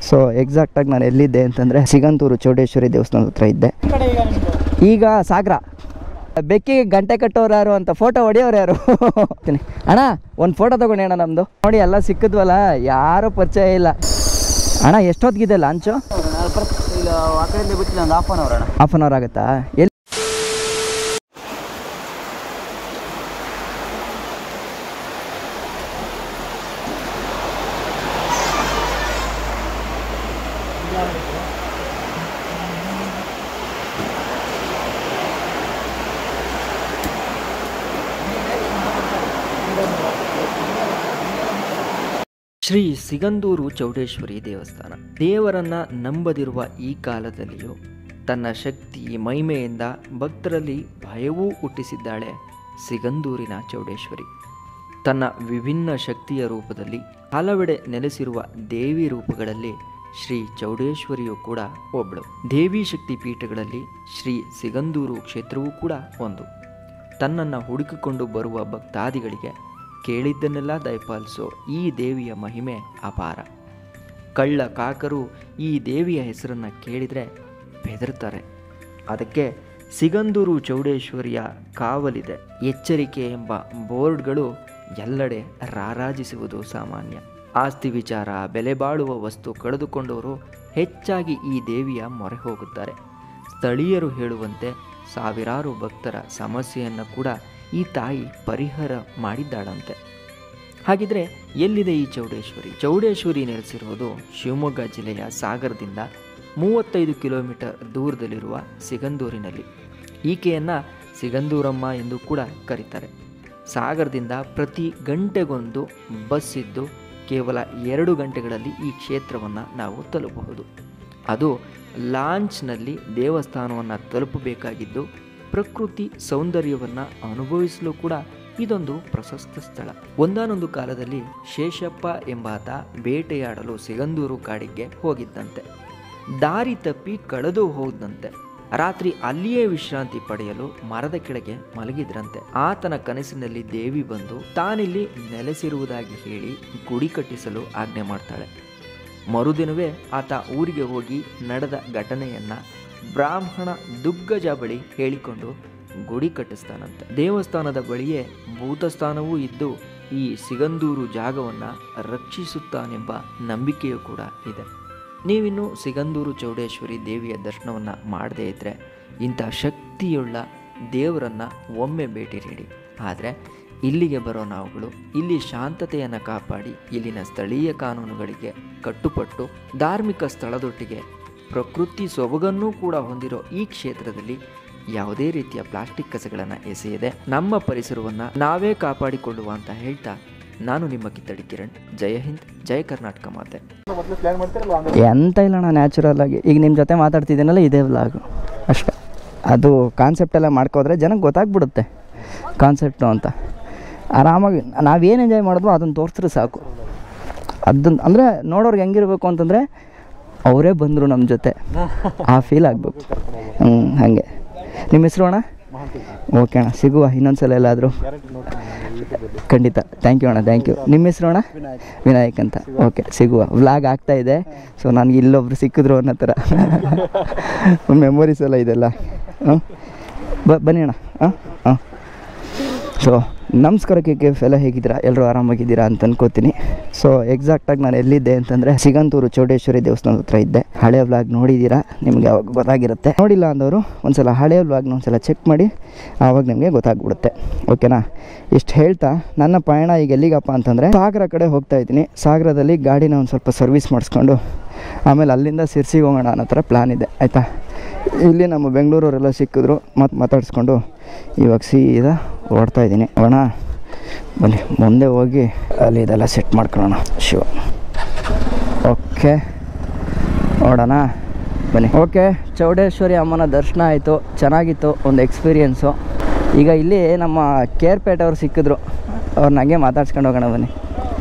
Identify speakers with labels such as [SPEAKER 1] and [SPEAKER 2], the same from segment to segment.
[SPEAKER 1] So ಎಕ್ಸಾಕ್ಟಾಗಿ ನಾನು ಎಲ್ಲಿದ್ದೆ ಅಂತಂದರೆ ಸಿಗಂತೂರು ಚೌಡೇಶ್ವರಿ ದೇವಸ್ಥಾನದ ಹತ್ರ ಇದ್ದೆ
[SPEAKER 2] ಕಡೆ ಈಗ ನಿಮ್ದು
[SPEAKER 1] ಈಗ ಸಾಗರ ಬೆಕ್ಕಿಗೆ ಗಂಟೆ ಕಟ್ಟೋರು ಯಾರು ಅಂತ ಫೋಟೋ ಹೊಡೆಯೋರು ಯಾರು ತಿನ್ನಿ. ಅಣ್ಣ ಒಂದು ಫೋಟೋ ತಗೊಂಡಿ ಅಣ್ಣ ನಮ್ಮದು ನೋಡಿ ಎಲ್ಲ ಸಿಕ್ಕಿದ್ವಲ್ಲ ಯಾರೂ ಪರಿಚಯ ಇಲ್ಲ ಅಣ್ಣ ಎಷ್ಟೊತ್ತಿಗಿದೆ ಲಾಂಚು
[SPEAKER 2] ಇಲ್ಲ ಆ ಕಡೆಯಿಂದ ಬಿಟ್ಟಿಲ್ಲ ಒಂದು ಹಾಫ್ ಅನ್ ಅವರ್ ಅಣ್ಣ
[SPEAKER 1] ಹಾಫ್ ಆನ್ ಅವರ್ ಆಗುತ್ತಾ ಎಲ್ಲಿ ಶ್ರೀ ಸಿಗಂದೂರು ಚೌಡೇಶ್ವರಿ ದೇವಸ್ಥಾನ ದೇವರನ್ನ ನಂಬದಿರುವ ಈ ಕಾಲದಲ್ಲಿಯೂ ತನ್ನ ಶಕ್ತಿ ಮಹಿಮೆಯಿಂದ ಭಕ್ತರಲ್ಲಿ ಭಯವೂ ಹುಟ್ಟಿಸಿದ್ದಾಳೆ ಸಿಗಂದೂರಿನ ಚೌಡೇಶ್ವರಿ ತನ್ನ ವಿಭಿನ್ನ ಶಕ್ತಿಯ ರೂಪದಲ್ಲಿ ಹಲವೆಡೆ ನೆಲೆಸಿರುವ ದೇವಿ ರೂಪಗಳಲ್ಲಿ ಶ್ರೀ ಚೌಡೇಶ್ವರಿಯು ಕೂಡ ಒಬ್ಬಳು ದೇವಿ ಶಕ್ತಿ ಪೀಠಗಳಲ್ಲಿ ಶ್ರೀ ಸಿಗಂದೂರು ಕ್ಷೇತ್ರವೂ ಕೂಡ ಒಂದು ತನ್ನನ್ನು ಹುಡುಕಿಕೊಂಡು ಬರುವ ಭಕ್ತಾದಿಗಳಿಗೆ ಕೇಳಿದ್ದನ್ನೆಲ್ಲ ದಯಪಾಲಿಸೋ ಈ ದೇವಿಯ ಮಹಿಮೆ ಅಪಾರ ಕಳ್ಳ ಕಾಕರು ಈ ದೇವಿಯ ಹೆಸರನ್ನು ಕೇಳಿದರೆ ಬೆದರ್ತಾರೆ ಅದಕ್ಕೆ ಸಿಗಂದೂರು ಚೌಡೇಶ್ವರಿಯ ಕಾವಲಿದೆ ಎಚ್ಚರಿಕೆ ಎಂಬ ಬೋರ್ಡ್ಗಳು ಎಲ್ಲೆಡೆ ರಾರಾಜಿಸುವುದು ಸಾಮಾನ್ಯ ಆಸ್ತಿ ವಿಚಾರ ಬೆಲೆ ಬಾಳುವ ವಸ್ತು ಕಳೆದುಕೊಂಡವರು ಹೆಚ್ಚಾಗಿ ಈ ದೇವಿಯ ಮೊರೆ ಹೋಗುತ್ತಾರೆ ಸ್ಥಳೀಯರು ಹೇಳುವಂತೆ ಸಾವಿರಾರು ಭಕ್ತರ ಸಮಸ್ಯೆಯನ್ನು ಕೂಡ ಈ ತಾಯಿ ಪರಿಹಾರ ಮಾಡಿದ್ದಾಳಂತೆ ಹಾಗಿದ್ರೆ ಎಲ್ಲಿದೆ ಈ ಚೌಡೇಶ್ವರಿ ಚೌಡೇಶ್ವರಿ ನೆಲೆಸಿರುವುದು ಶಿವಮೊಗ್ಗ ಜಿಲ್ಲೆಯ ಸಾಗರದಿಂದ ಮೂವತ್ತೈದು ಕಿಲೋಮೀಟರ್ ದೂರದಲ್ಲಿರುವ ಸಿಗಂದೂರಿನಲ್ಲಿ ಈಕೆಯನ್ನು ಸಿಗಂದೂರಮ್ಮ ಎಂದು ಕೂಡ ಕರೀತಾರೆ ಸಾಗರದಿಂದ ಪ್ರತಿ ಗಂಟೆಗೊಂದು ಬಸ್ ಇದ್ದು ಕೇವಲ ಎರಡು ಗಂಟೆಗಳಲ್ಲಿ ಈ ಕ್ಷೇತ್ರವನ್ನು ನಾವು ತಲುಪಬಹುದು ಅದು ಲಾಂಚ್ನಲ್ಲಿ ದೇವಸ್ಥಾನವನ್ನು ತಲುಪಬೇಕಾಗಿದ್ದು ಪ್ರಕೃತಿ ಸೌಂದರ್ಯವನ್ನು ಅನುಭವಿಸಲು ಕೂಡ ಇದೊಂದು ಪ್ರಶಸ್ತ ಸ್ಥಳ ಒಂದಾನೊಂದು ಕಾಲದಲ್ಲಿ ಶೇಷಪ್ಪ ಎಂಬಾತ ಬೇಟೆಯಾಡಲು ಸಿಗಂದೂರು ಕಾಡಿಗೆ ಹೋಗಿದ್ದಂತೆ ದಾರಿ ತಪ್ಪಿ ಕಳೆದು ಹೋದಂತೆ ರಾತ್ರಿ ಅಲ್ಲಿಯೇ ವಿಶ್ರಾಂತಿ ಪಡೆಯಲು ಮರದ ಕೆಳಗೆ ಮಲಗಿದ್ರಂತೆ ಆತನ ಕನಸಿನಲ್ಲಿ ದೇವಿ ಬಂದು ತಾನಿಲ್ಲಿ ನೆಲೆಸಿರುವುದಾಗಿ ಹೇಳಿ ಗುಡಿ ಕಟ್ಟಿಸಲು ಆಜ್ಞೆ ಮಾಡ್ತಾಳೆ ಮರುದಿನವೇ ಆತ ಊರಿಗೆ ಹೋಗಿ ನಡೆದ ಘಟನೆಯನ್ನ ಬ್ರಾಹ್ಮಣ ದುಗ್ಗಜ ಬಳಿ ಹೇಳಿಕೊಂಡು ಗುಡಿ ಕಟ್ಟಿಸ್ತಾನಂತೆ ದೇವಸ್ಥಾನದ ಬಳಿಯೇ ಭೂತಸ್ಥಾನವೂ ಇದ್ದು ಈ ಸಿಗಂದೂರು ಜಾಗವನ್ನು ರಕ್ಷಿಸುತ್ತಾನೆಂಬ ನಂಬಿಕೆಯೂ ಕೂಡ ಇದೆ ನೀವಿನ್ನು ಸಿಗಂದೂರು ಚೌಡೇಶ್ವರಿ ದೇವಿಯ ದರ್ಶನವನ್ನು ಮಾಡದೇ ಇದ್ದರೆ ಇಂಥ ಶಕ್ತಿಯುಳ್ಳ ದೇವರನ್ನು ಒಮ್ಮೆ ಭೇಟಿ ನೀಡಿ ಆದರೆ ಇಲ್ಲಿಗೆ ಬರೋ ನಾವುಗಳು ಇಲ್ಲಿ ಶಾಂತತೆಯನ್ನು ಕಾಪಾಡಿ ಇಲ್ಲಿನ ಸ್ಥಳೀಯ ಕಾನೂನುಗಳಿಗೆ ಕಟ್ಟುಪಟ್ಟು ಧಾರ್ಮಿಕ ಸ್ಥಳದೊಟ್ಟಿಗೆ ಪ್ರಕೃತಿ ಸೊಬಗನ್ನೂ ಕೂಡ ಹೊಂದಿರೋ ಈ ಕ್ಷೇತ್ರದಲ್ಲಿ ಯಾವುದೇ ರೀತಿಯ ಪ್ಲಾಸ್ಟಿಕ್ ಕಸಗಳನ್ನು ಎಸೆಯದೆ ನಮ್ಮ ಪರಿಸರವನ್ನು ನಾವೇ ಕಾಪಾಡಿಕೊಳ್ಳುವ ಅಂತ ಹೇಳ್ತಾ ನಾನು ನಿಮ್ಮ ಕಿತ್ತಡಿ ಕಿರಣ್ ಜಯ ಹಿಂದ್ ಜಯ ಕರ್ನಾಟಕ ಮಾತೆ
[SPEAKER 2] ಮೊದಲು ಪ್ಲಾನ್ ಮಾಡ್ತಾರಲ್ಲ
[SPEAKER 1] ಎಂತ ಇಲ್ಲಣ್ಣ ನ್ಯಾಚುರಲ್ ಆಗಿ ಈಗ ನಿಮ್ಮ ಜೊತೆ ಮಾತಾಡ್ತಿದ್ದೀನಲ್ಲ ಇದೇ ವ್ಲಾಗು ಅಷ್ಟೇ ಅದು ಕಾನ್ಸೆಪ್ಟ್ ಎಲ್ಲ ಮಾಡ್ಕೋದ್ರೆ ಜನಕ್ಕೆ ಗೊತ್ತಾಗ್ಬಿಡುತ್ತೆ ಕಾನ್ಸೆಪ್ಟು ಅಂತ ಆರಾಮಾಗಿ ನಾವೇನು ಎಂಜಾಯ್ ಮಾಡಿದ್ವೋ ಅದನ್ನು ತೋರಿಸಿದ್ರೆ ಸಾಕು ಅದನ್ನ ಅಂದರೆ ನೋಡೋರ್ಗೆ ಹೆಂಗಿರ್ಬೇಕು ಅಂತಂದರೆ ಅವರೇ ಬಂದರು ನಮ್ಮ ಜೊತೆ ಆ ಫೀಲ್ ಆಗಬೇಕು ಹ್ಞೂ ಹಾಗೆ ನಿಮ್ಮ ಹೆಸರು ಅಣ್ಣ ಓಕೆ ಅಣ್ಣ ಸಿಗುವ ಇನ್ನೊಂದ್ಸಲ ಎಲ್ಲಾದರೂ ಖಂಡಿತ ಥ್ಯಾಂಕ್ ಯು ಅಣ್ಣ ಥ್ಯಾಂಕ್ ಯು ನಿಮ್ಮ ಹೆಸರು ಅಣ್ಣ ವಿನಾಯಕ್ ಅಂತ ಓಕೆ ಸಿಗುವ ವ್ಲಾಗ್ ಆಗ್ತಾ ಇದೆ ಸೊ ನನಗೆ ಇಲ್ಲೊಬ್ರು ಸಿಕ್ಕಿದ್ರು ಅನ್ನೋ ಥರ ಮೆಮೊರೀಸ್ ಎಲ್ಲ ಇದೆಲ್ಲ ಹಾಂ ಬ ಬನ್ನಿ ಅಣ್ಣ ಹಾಂ ಹಾಂ ಸೊ ನಮಸ್ಕಾರ ಕೆ ಕೆ ಎಫ್ ಎಲ್ಲ ಹೇಗಿದ್ದೀರಾ ಎಲ್ಲರೂ ಆರಾಮಾಗಿದ್ದೀರಾ ಅಂತ ಅನ್ಕೋತೀನಿ ಸೊ ಎಕ್ಸಾಕ್ಟಾಗಿ ನಾನು ಎಲ್ಲಿದ್ದೆ ಅಂತಂದರೆ ಸಿಗಂತೂರು ಚೌಡೇಶ್ವರಿ ದೇವಸ್ಥಾನದ ಹತ್ರ ಇದ್ದೆ ಹಳೆ ವ್ಲಾಗ್ ನೋಡಿದ್ದೀರಾ ನಿಮಗೆ ಅವಾಗ ಗೊತ್ತಾಗಿರುತ್ತೆ ನೋಡಿಲ್ಲ ಅಂದವರು ಒಂದ್ಸಲ ಹಳೆ ವ್ಲಾಗ್ನ ಒಂದ್ಸಲ ಚೆಕ್ ಮಾಡಿ ಆವಾಗ ನಿಮಗೆ ಗೊತ್ತಾಗ್ಬಿಡುತ್ತೆ ಓಕೆನಾ ಇಷ್ಟು ಹೇಳ್ತಾ ನನ್ನ ಪಯಣ ಈಗ ಎಲ್ಲಿಗಪ್ಪ ಅಂತಂದರೆ ಸಾಗರ ಕಡೆ ಹೋಗ್ತಾ ಇದ್ದೀನಿ ಸಾಗರದಲ್ಲಿ ಗಾಡಿನ ಒಂದು ಸ್ವಲ್ಪ ಸರ್ವಿಸ್ ಮಾಡಿಸ್ಕೊಂಡು ಆಮೇಲೆ ಅಲ್ಲಿಂದ ಸಿರ್ಸಿಗೆ ಹೋಗೋಣ ಅನ್ನೋ ಥರ ಪ್ಲ್ಯಾನ್ ಇದೆ ಆಯಿತಾ ಇಲ್ಲಿ ನಮ್ಮ ಬೆಂಗಳೂರವರೆಲ್ಲ ಸಿಕ್ಕಿದ್ರು ಮತ್ತು ಮಾತಾಡಿಸ್ಕೊಂಡು ಇವಾಗ ಸೀದಾ ಓಡ್ತಾ ಇದ್ದೀನಿ ಹೋಗೋಣ ಬನ್ನಿ ಮುಂದೆ ಹೋಗಿ ಅಲ್ಲಿ ಇದೆಲ್ಲ ಸೆಟ್ ಮಾಡ್ಕೊಳ್ಳೋಣ ಶಿವ ಓಕೆ ನೋಡೋಣ ಬನ್ನಿ ಓಕೆ ಚೌಡೇಶ್ವರಿ ಅಮ್ಮನ ದರ್ಶನ ಆಯಿತು ಚೆನ್ನಾಗಿತ್ತು ಒಂದು ಎಕ್ಸ್ಪೀರಿಯೆನ್ಸು ಈಗ ಇಲ್ಲಿ ನಮ್ಮ ಕೇರ್ಪೇಟೆ ಅವ್ರು ಸಿಕ್ಕಿದ್ರು ಅವ್ರನ್ನ ಹಂಗೆ ಮಾತಾಡ್ಸ್ಕೊಂಡು ಹೋಗೋಣ ಬನ್ನಿ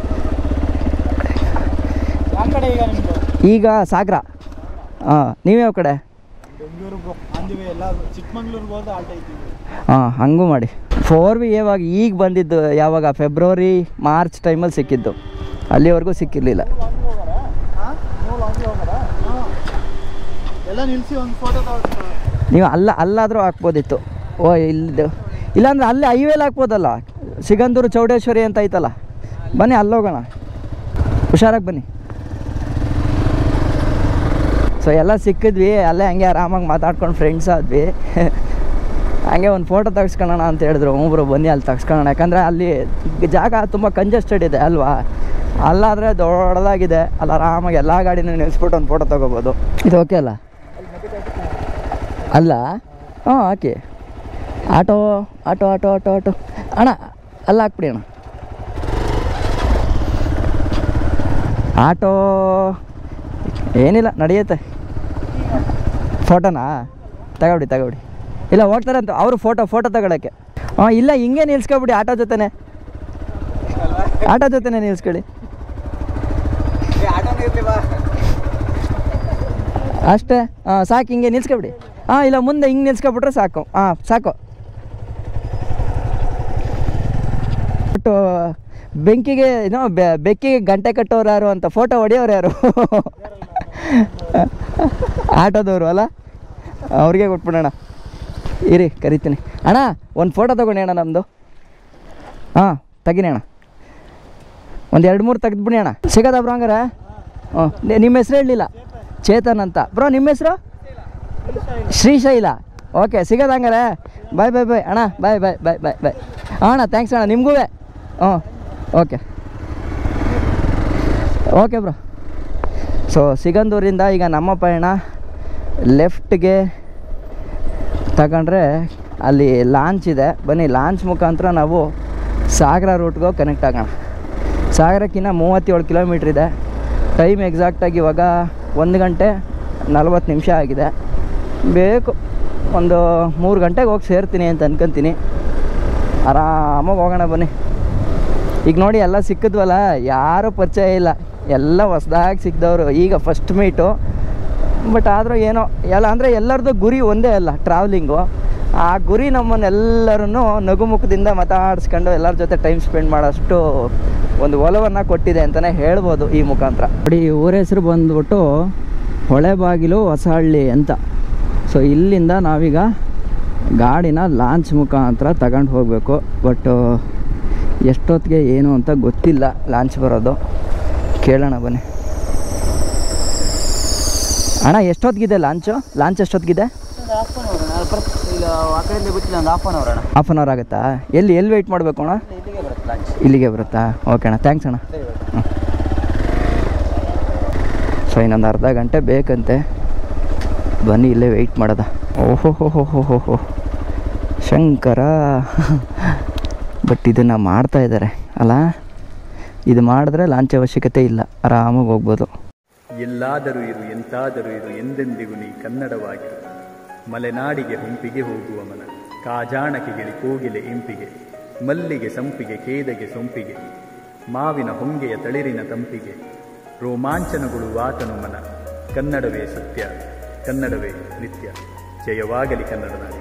[SPEAKER 2] ಯಾವ ಕಡೆ ಈಗ ನಿಮ್ದು
[SPEAKER 1] ಈಗ ಸಾಗರ ಹಾಂ ನೀವ್ಯಾವ ಕಡೆ
[SPEAKER 2] ಬೆಂಗಳೂರು ಅಂದಿವೆ ಎಲ್ಲ ಚಿಕ್ಕಮಂಗ್ಳೂರ್ಗೆ ಹೋದ ಆಲ್ಟ ಐತಿ
[SPEAKER 1] ಹಾಂ ಹಂಗೂ ಮಾಡಿ ಫೋರ್ ವಿ ಯಾವಾಗ ಈಗ ಬಂದಿದ್ದು ಯಾವಾಗ ಫೆಬ್ರವರಿ ಮಾರ್ಚ್ ಟೈಮಲ್ಲಿ ಸಿಕ್ಕಿದ್ದು ಅಲ್ಲಿವರೆಗೂ ಸಿಕ್ಕಿರಲಿಲ್ಲ
[SPEAKER 2] ಎಲ್ಲ ನಿಲ್ಸಿ ಒಂದು ಫೋಟೋ ತಗೊಳ್ತಾರೆ
[SPEAKER 3] ನೀವು ಅಲ್ಲ ಅಲ್ಲಾದರೂ ಹಾಕ್ಬೋದಿತ್ತು ಓ ಇಲ್ಲಿ ಇಲ್ಲಾಂದ್ರೆ ಅಲ್ಲೇ ಹೈವೇಲಿ ಹಾಕ್ಬೋದಲ್ಲ ಸಿಗಂದೂರು ಚೌಡೇಶ್ವರಿ ಅಂತ ಐತಲ್ಲ ಬನ್ನಿ ಅಲ್ಲೋಗೋಣ ಹುಷಾರಾಗಿ ಬನ್ನಿ ಸೊ ಎಲ್ಲ ಸಿಕ್ಕಿದ್ವಿ ಅಲ್ಲೇ ಹಂಗೆ ಆರಾಮಾಗಿ ಮಾತಾಡ್ಕೊಂಡು ಫ್ರೆಂಡ್ಸ್ ಆದ್ವಿ ಹಂಗೆ ಒಂದು ಫೋಟೋ ತೆಗ್ಸ್ಕೊಳ್ಳೋಣ ಅಂತ ಹೇಳಿದ್ರು ಒಬ್ಬರು ಬನ್ನಿ ಅಲ್ಲಿ ತೆಗ್ಸ್ಕೊಳ್ಳೋಣ ಯಾಕಂದರೆ ಅಲ್ಲಿ ಜಾಗ ತುಂಬ ಕಂಜೆಸ್ಟೆಡ್ ಇದೆ ಅಲ್ವಾ ಅಲ್ಲಾದರೆ ದೊಡ್ಡದಾಗಿದೆ ಅಲ್ಲಿ ಆರಾಮಾಗಿ ಎಲ್ಲ ಗಾಡಿನೂ ನಿಲ್ಲಿಸ್ಬಿಟ್ಟು ಒಂದು ಫೋಟೋ ತೊಗೋಬೋದು ಇದು ಓಕೆ ಅಲ್ಲ ಅಲ್ಲ ಹಾಂ ಹಾಕಿ auto auto auto auto auto ಅಣ್ಣ ಅಲ್ಲ ಹಾಕ್ಬಿಡಿ ಅಣ್ಣ ಆಟೋ ಏನಿಲ್ಲ ನಡೆಯುತ್ತೆ ಫೋಟೋನಾ ತಗೊಬಿಡಿ ತಗೊಬಿಡಿ ಇಲ್ಲ ಹೋಗ್ತಾರೆ ಅಂತ ಅವರು ಫೋಟೋ ಫೋಟೋ ತಗೊಳಕ್ಕೆ ಹಾಂ ಇಲ್ಲ ಹಿಂಗೆ ನಿಲ್ಸ್ಕೊಬಿಡಿ ಆಟೋ ಜೊತೆನೆ ಆಟೋ ಜೊತೆನೆ ನಿಲ್ಸ್ಕೊಳ್ಳಿ ಅಷ್ಟೇ ಹಾಂ ಸಾಕು ಹಿಂಗೆ ನಿಲ್ಸ್ಕೊಬಿಡಿ ಹಾಂ ಇಲ್ಲ ಮುಂದೆ ಹಿಂಗೆ ನಿಲ್ಸ್ಕೊಬಿಟ್ರೆ ಸಾಕು ಹಾಂ ಸಾಕು ಬಟ್ ಬೆಂಕಿಗೆ ಏನೋ ಬೆ- ಬೆಕ್ಕಿಗೆ ಗಂಟೆ ಕಟ್ಟೋರು ಯಾರು ಅಂತ ಫೋಟೋ ಹೊಡೆಯೋರು ಯಾರು ಆಟೋದವರು ಅಲ್ಲ ಅವ್ರಿಗೆ ಕೊಟ್ಬಿಡೋಣ ಇರಿ ಕರಿತೀನಿ ಅಣ್ಣ ಒಂದು ಫೋಟೋ ತಗೊಂಡಿ ಅಣ್ಣ ನಮ್ಮದು ಹಾಂ ತೆಗಿನಿ ಅಣ್ಣ ಒಂದು ಎರಡು ಮೂರು ತೆಗೆದ್ಬಿಡಿ ಅಣ್ಣ ಸಿಗೋದ ಬ್ರೋ ಹಂಗಾರೆ ಹ್ಞೂ ನಿಮ್ಮ ಹೆಸ್ರು ಹೇಳಲಿಲ್ಲ ಚೇತನ್ ಅಂತ ಬ್ರೋ ನಿಮ್ಮ ಹೆಸರು ಶ್ರೀಶೈಲ ಓಕೆ ಸಿಗೋದು ಹಂಗಾರೆ ಬಾಯ್ ಬಾಯ್ ಬಾಯ್ ಅಣ್ಣ ಬಾಯ್ ಬಾಯ್ ಬಾಯ್ ಬಾಯ್ ಬಾಯ್ ಅಣ್ಣ ಥ್ಯಾಂಕ್ಸ್ ಅಣ್ಣ ನಿಮಗೂ ಹ್ಞೂ ಓಕೆ ಓಕೆ ಬ್ರೋ ಸೊ ಸಿಗಂದೂರಿಂದ ಈಗ ನಮ್ಮ ಪಯಣ ಲೆಫ್ಟ್ಗೆ ತಗೊಂಡ್ರೆ ಅಲ್ಲಿ ಲಾಂಚ್ ಇದೆ ಬನ್ನಿ ಲಾಂಚ್ ಮುಖಾಂತರ ನಾವು ಸಾಗರ ರೂಟ್ಗೆ ಕನೆಕ್ಟ್ ಆಗೋಣ ಸಾಗರಕ್ಕಿಂತ ಮೂವತ್ತೇಳು ಕಿಲೋಮೀಟ್ರ್ ಇದೆ ಟೈಮ್ ಎಕ್ಸಾಕ್ಟಾಗಿ ಇವಾಗ ಒಂದು ಗಂಟೆ ನಲ್ವತ್ತು ನಿಮಿಷ ಆಗಿದೆ ಬೇಕು ಒಂದು ಮೂರು ಗಂಟೆಗೆ ಹೋಗಿ ಸೇರ್ತೀನಿ ಅಂತ ಅನ್ಕೊಂತೀನಿ ಆರಾಮಾಗಿ ಹೋಗೋಣ ಬನ್ನಿ ಈಗ ನೋಡಿ ಎಲ್ಲ ಸಿಕ್ಕಿದ್ವಲ್ಲ ಯಾರೂ ಪರಿಚಯ ಇಲ್ಲ ಎಲ್ಲ ಹೊಸ್ದಾಗಿ ಸಿಕ್ಕಿದವರು ಈಗ ಫಸ್ಟ್ ಮೀಟು ಬಟ್ ಆದರೂ ಏನೋ ಎಲ್ಲ ಅಂದರೆ ಎಲ್ಲರದ್ದು ಗುರಿ ಒಂದೇ ಅಲ್ಲ ಟ್ರಾವೆಲಿಂಗು ಆ ಗುರಿ ನಮ್ಮನ್ನೆಲ್ಲರನ್ನು ನಗುಮುಖದಿಂದ ಮಾತಾಡಿಸ್ಕೊಂಡು ಎಲ್ಲರ ಜೊತೆ ಟೈಮ್ ಸ್ಪೆಂಡ್ ಮಾಡೋಷ್ಟು ಒಂದು ಒಲವನ್ನು ಕೊಟ್ಟಿದೆ ಅಂತಲೇ ಹೇಳ್ಬೋದು ಈ ಮುಖಾಂತರ ನೋಡಿ ಈ ಊರ ಹೆಸರು ಬಂದ್ಬಿಟ್ಟು ಹೊಳೆಬಾಗಿಲು ಹೊಸಹಳ್ಳಿ ಅಂತ ಸೊ ಇಲ್ಲಿಂದ ನಾವೀಗ ಗಾಡಿನ ಲಾಂಚ್ ಮುಖಾಂತರ ತಗೊಂಡು ಹೋಗಬೇಕು ಬಟ್ ಎಷ್ಟೊತ್ತಿಗೆ ಏನು ಅಂತ ಗೊತ್ತಿಲ್ಲ ಲಾಂಚ್ ಬರೋದು ಕೇಳೋಣ ಬನ್ನಿ ಅಣ್ಣ ಎಷ್ಟೊತ್ತಿಗಿದೆ ಲಾಂಚು ಲಾಂಚ್ ಎಷ್ಟೊತ್ತಿಗಿದೆ
[SPEAKER 2] ಒಂದು ಹಾಫ್ ಅನ್ ಅವರ್ ಇಲ್ಲ ಆ ಕಡೆಯಿಂದ ಬಿಟ್ಟಿಲ್ಲ ಒಂದು ಹಾಫ್ ಅನ್ ಅವರ್ ಅಣ್ಣ
[SPEAKER 3] ಹಾಫ್ ಆನ್ ಅವರ್ ಆಗುತ್ತಾ ಎಲ್ಲಿ ಎಲ್ಲಿ ವೆಯ್ಟ್ ಮಾಡಬೇಕು ಅಣ್ಣ
[SPEAKER 2] ಇಲ್ಲಿಗೆ ಬರುತ್ತೆ ಲಂಚ್
[SPEAKER 3] ಇಲ್ಲಿಗೆ ಬರುತ್ತಾ ಓಕೆ ಅಣ್ಣ ಥ್ಯಾಂಕ್ಸ್ ಅಣ್ಣ
[SPEAKER 2] ಸರಿ ಬರುತ್ತೆ
[SPEAKER 3] ಸೊ ಇನ್ನೊಂದು ಅರ್ಧ ಗಂಟೆ ಬೇಕಂತೆ ಬನ್ನಿ ಇಲ್ಲೇ ವೆಯ್ಟ್ ಮಾಡೋದ ಓಹೋ ಹೋ ಹೋ ಹೋ ಹೋ ಹೋ ಶಂಕರ ಬಟ್ ಇದನ್ನು ಮಾಡ್ತಾ ಇದ್ದಾರೆ ಅಲ್ಲ ಇದು ಮಾಡಿದ್ರೆ ಲಾಂಚ್ ಅವಶ್ಯಕತೆ ಇಲ್ಲ ಆರಾಮಾಗಿ ಹೋಗ್ಬೋದು
[SPEAKER 4] ಎಲ್ಲಾದರೂ ಇರು ಎಂತಾದರೂ ಇರು ಎಂದೆಂದಿಗೂ ನೀ ಕನ್ನಡವಾಗಿರು ಮಲೆನಾಡಿಗೆ ಹುಂಪಿಗೆ ಹೋಗುವ ಮನ ಕಾಜಾಣಕ್ಕೆ ಗಿಳಿ ಕೋಗಿಲೆ ಇಂಪಿಗೆ ಮಲ್ಲಿಗೆ ಸಂಪಿಗೆ ಕೇದಗೆ ಸೊಂಪಿಗೆ ಮಾವಿನ ಹೊಂಗೆಯ ತಳಿರಿನ ತಂಪಿಗೆ ರೋಮಾಂಚನಗೊಳ್ಳುವಾತನು ಮನ ಕನ್ನಡವೇ ಸತ್ಯ ಕನ್ನಡವೇ ನಿತ್ಯ ಜಯವಾಗಲಿ ಕನ್ನಡ ನಾಡಿಗೆ